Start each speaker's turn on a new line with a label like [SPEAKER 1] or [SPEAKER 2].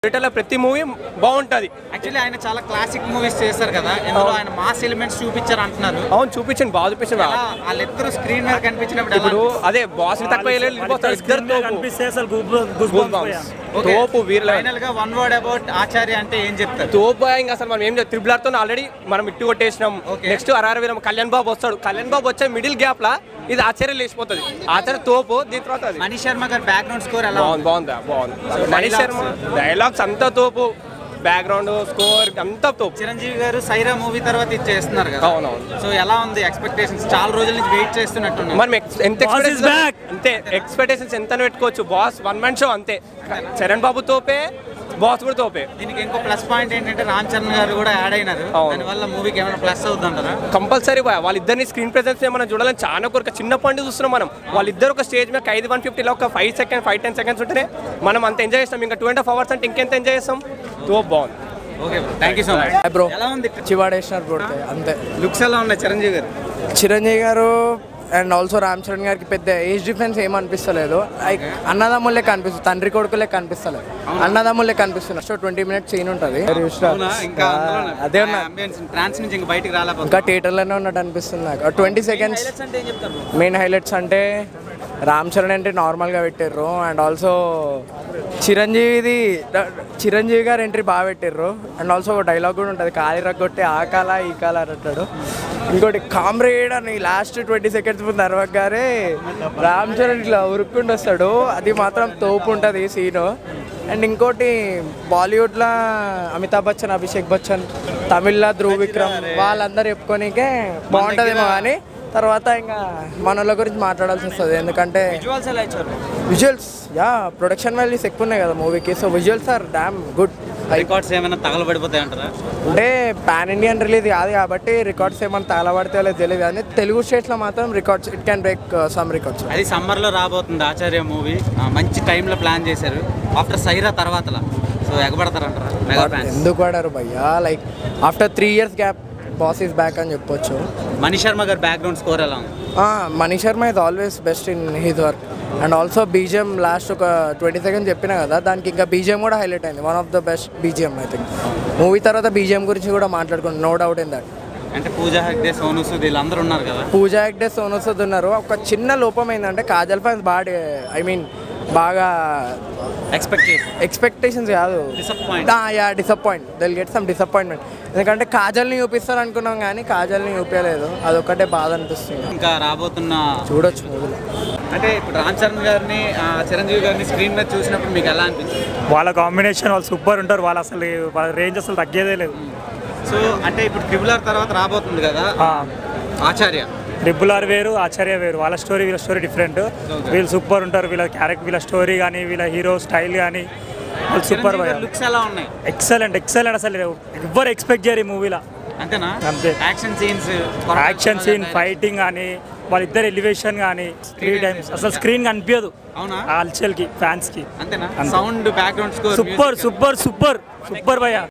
[SPEAKER 1] థియేటర్లో ప్రతి మూవీ బాగుంటుంది
[SPEAKER 2] యాక్చువల్లీ ఆయన చాలా క్లాసిక్ మూవీస్ చేశారు కదా ఇందులో ఆయన మాస్ ఎలిమెంట్స్ చూపించారు అంటున్నారు
[SPEAKER 1] అవును చూపించండి బాగా చూపించండి
[SPEAKER 2] ఎలా వాళ్ళిద్దరు స్క్రీన్ మీద కనిపించినప్పుడు ఎలా
[SPEAKER 1] ఇప్పుడు అదే బాస్ తక్కువ వెళ్ళిపోతారు ఇద్దరు తోపు
[SPEAKER 3] కనిపిస్తే అసలు
[SPEAKER 1] Goosebumps. తోపు వీరుల
[SPEAKER 2] ఫైనల్ గా వన్ వర్డ్ అబౌట్ ఆచార్య అంటే ఏం చెప్తారు
[SPEAKER 1] తోపు ఇంకా అసలు మనం ఏం చేయాలి త్రిబుల్ తో ఆల్రెడీ మనం ఇట్టు కొట్టేసినాం
[SPEAKER 2] Okay.
[SPEAKER 1] నెక్స్ట్ అరార వీరం కళ్యాణ్ బాబు వస్తాడు కళ్యాణ్ బాబు వచ్చే మిడిల్ గ్యాప్ లా ఇది ఆశ్చర్యం లేచిపోతుంది ఆశ్చర్య తోపు దీని తర్వాత అది
[SPEAKER 2] మనీష్ శర్మ గారి బ్యాక్గ్రౌండ్ స్కోర్ ఎలా ఉంది
[SPEAKER 1] బాగుంది బాగుంది బాగుంది మనీష్ శర్మ డైలాగ్స్ అంతా తోపు బ్యాక్గ్రౌండ్ స్కోర్ అంతా తోపు
[SPEAKER 2] చిరంజీవి గారు సైరా మూవీ తర్వాత ఇది చేస్తున్నారు కదా
[SPEAKER 1] అవునవును
[SPEAKER 2] సో ఎలా ఉంది ఎక్స్పెక్టేషన్స్ చాలా రోజుల నుంచి వెయిట్ చేస్తున్నట్టున్నారు
[SPEAKER 1] మనం ex- ఎంత
[SPEAKER 3] Boss is
[SPEAKER 1] expectations
[SPEAKER 3] back.
[SPEAKER 1] అంతే ఎక్స్పెక్టేషన్స్ ఎంత పెట్టుకోవచ్చు బాస్ వన్ మ్యాన్ షో అంతే చరణ్ బాబు తోపే బాస్ కూడా తోపే
[SPEAKER 2] దీనికి ఇంకో ప్లస్ పాయింట్ ఏంటంటే రామ్ చరణ్ గారు కూడా యాడ్ అయినారు
[SPEAKER 1] అవును.
[SPEAKER 2] దానివల్ల మూవీకి ఏమైనా ప్లస్ అవుతుంటారా
[SPEAKER 1] కంపల్సరీ వాళ్ళిద్దరిని స్క్రీన్ ప్రెసెన్స్ మనం చూడాలని చాలా కొరకు చిన్నప్పటి నుంచి చూస్తున్నాం మనం వాళ్ళిద్దరు ఒక స్టేజ్ మీద ఐదు వన్ ఫిఫ్టీలో ఒక five second five ten seconds ఉంటేనే మనం అంత ఎంజాయ్ చేస్తాం ఇంకా టూ అండ్ హాఫ్ అవర్స్ అంటే ఇంకెంత ఎంజాయ్ చేస్తాం తో బాగుంది
[SPEAKER 2] okay thank you so much
[SPEAKER 4] bro
[SPEAKER 2] ఎలా ఉంది
[SPEAKER 4] చివాడేసినారు కొడితే అంతే
[SPEAKER 2] లుక్స్ ఎలా ఉన్నాయి చిరంజీవి గారు
[SPEAKER 4] చిరంజీవి గారు అండ్ ఆల్సో రామ్ చరణ్ గారికి పెద్ద ఏజ్ డిఫరెన్స్ ఏం అనిపిస్తలేదు లైక్ అన్నదమ్ములే కనిపిస్తుంది తండ్రి కొడుకులే కనిపిస్తలేదు అన్నదమ్ములే కనిపిస్తున్నారు సో ట్వంటీ మినిట్స్ సీన్ ఉంటుంది
[SPEAKER 2] అవునా ఇంకా
[SPEAKER 4] అదే ఉన్నా
[SPEAKER 2] ట్రాన్స్ నుంచి ఇంకా బయటికి రాలేకపోతే
[SPEAKER 4] ఇంకా థియేటర్లోనే ఉన్నట్టు అనిపిస్తుంది నాకు ట్వంటీ సెకండ్స్
[SPEAKER 2] అంటే ఏం చెప్తారు
[SPEAKER 4] మెయిన్ హైలైట్స్ అంటే రామ్ చరణ్ అంటే నార్మల్గా పెట్టారు అండ్ ఆల్సో చిరంజీవిది చిరంజీవి గారు ఎంట్రీ బాగా పెట్టారు అండ్ ఆల్సో ఒక డైలాగ్ కూడా ఉంటుంది కాలి రగ్గొట్టి ఆ కాల ఈ కాల అని అంటాడు ఇంకోటి కామ్రేడ్ అని లాస్ట్ ట్వంటీ సెకండ్స్ ముందు అరవక్ గారే రామ్ చరణ్ ఇట్లా ఉరుక్కుంటూ వస్తాడు అది మాత్రం తోపు ఉంటుంది సీను అండ్ ఇంకోటి బాలీవుడ్లో అమితాబ్ బచ్చన్ అభిషేక్ బచ్చన్ తమిళ్లో ధ్రువ్ విక్రమ్ వాళ్ళందరూ చెప్పుకోనికే బాగుంటుందేమో కానీ తర్వాత ఇంకా మనోళ్ళ గురించి మాట్లాడాల్సి వస్తుంది ఎందుకంటే
[SPEAKER 2] విజువల్స్ ఎలా ఇచ్చారు
[SPEAKER 4] విజువల్స్ యా ప్రొడక్షన్ వాల్యూస్ ఎక్కువ ఉన్నాయి కదా మూవీకి so visuals are damn good
[SPEAKER 2] records ఏమైనా తగలబడిపోతాయి అంటారా
[SPEAKER 4] అంటే పాన్ ఇండియన్ రిలీజ్ కాదు కాబట్టి రికార్డ్స్ ఏమైనా తగలబడితే లేదో తెలియదు కానీ తెలుగు స్టేట్స్లో మాత్రం records it can break some records
[SPEAKER 2] అది సమ్మర్ లో రాబోతుంది ఆచార్య మూవీ మంచి టైంలో ప్లాన్ చేశారు ఆఫ్టర్ సైరా తర్వాతలా సో ఎగబడతారంటారా మెగా ఫ్యాన్స్
[SPEAKER 4] ఎందుకు పడారు భయ్యా like after three years gap boss is back అని చెప్పొచ్చు
[SPEAKER 2] మనీష్ శర్మ గారి బ్యాక్గ్రౌండ్ స్కోర్ ఎలా ఉంది
[SPEAKER 4] Manish Sharma is always best in his work and also BGM last ఒక ట్వంటీ సెకండ్ చెప్పిన కదా దానికి ఇంకా బీజిఎం కూడా హైలైట్ అయింది one of the best BGM I think movie తర్వాత బీజిఎం గురించి కూడా మాట్లాడుకుంటాం నో డౌట్ ఇన్ దట్
[SPEAKER 2] అంటే పూజా హెగ్డే సోను సూద్ వీళ్ళందరూ ఉన్నారు కదా
[SPEAKER 4] పూజా హెగ్డే సోను సూద్ ఉన్నారు ఒక చిన్న లోపం ఏంటంటే కాజల్ ఫ్యాన్స్ బాగా ఐ మీన్ బాగా
[SPEAKER 2] ఎక్స్పెక్ట్ చేసి
[SPEAKER 4] ఎక్స్పెక్టేషన్స్ కాదు
[SPEAKER 2] Disappoint.
[SPEAKER 4] Yeah disappoint they'll get some disappointment ఎందుకంటే కాజల్ని చూపిస్తారు అనుకున్నాం కానీ కాజల్ని చూపించలేదు అదొక్కటే బాధ అనిపిస్తుంది
[SPEAKER 2] ఇంకా రాబోతున్న
[SPEAKER 4] చూడొచ్చు మూవీలో
[SPEAKER 2] అంటే ఇప్పుడు రామ్ చరణ్ గారిని ఆ, చిరంజీవి గారిని స్క్రీన్ మీద చూసినప్పుడు మీకు ఎలా అనిపించింది
[SPEAKER 3] వాళ్ళ కాంబినేషన్ వాళ్ళు సూపర్ ఉంటారు వాళ్ళు అసలు వాళ్ళ రేంజ్ అసలు తగ్గేదే లేదు
[SPEAKER 2] సో అంటే ఇప్పుడు ట్రిపుల్ ఆర్ తర్వాత రాబోతుంది కదా ఆచార్య
[SPEAKER 3] ట్రిపుల్ ఆర్ వేరు ఆచార్య వేరు వాళ్ళ స్టోరీ వీళ్ళ స్టోరీ డిఫరెంట్ వీళ్ళు సూపర్ ఉంటారు వీళ్ళ క్యారెక్టర్ వీళ్ళ స్టోరీ కానీ వీళ్ళ హీరో స్టైల్ కానీ వాళ్ళు సూపర్
[SPEAKER 2] లుక్స్ ఎలా ఉన్నాయి
[SPEAKER 3] ఎక్సలెంట్ ఎక్సలెంట్ అసలు ఎవ్వరు ఎక్స్పెక్ట్ చేయరు ఈ మూవీలో
[SPEAKER 2] అంతేనా
[SPEAKER 3] అంతే.
[SPEAKER 2] Action scenes
[SPEAKER 3] action scene fighting కానీ వాళ్ళిద్దరు ఎలివేషన్ కానీ త్రీ టైమ్స్ అసలు స్క్రీన్ కనిపించదు
[SPEAKER 2] అవునా
[SPEAKER 3] ఆ అల్చల్కి ఫ్యాన్స్కి
[SPEAKER 2] అంతేనా
[SPEAKER 3] అంతే.
[SPEAKER 2] Sound background score
[SPEAKER 3] super super super super భయ్యా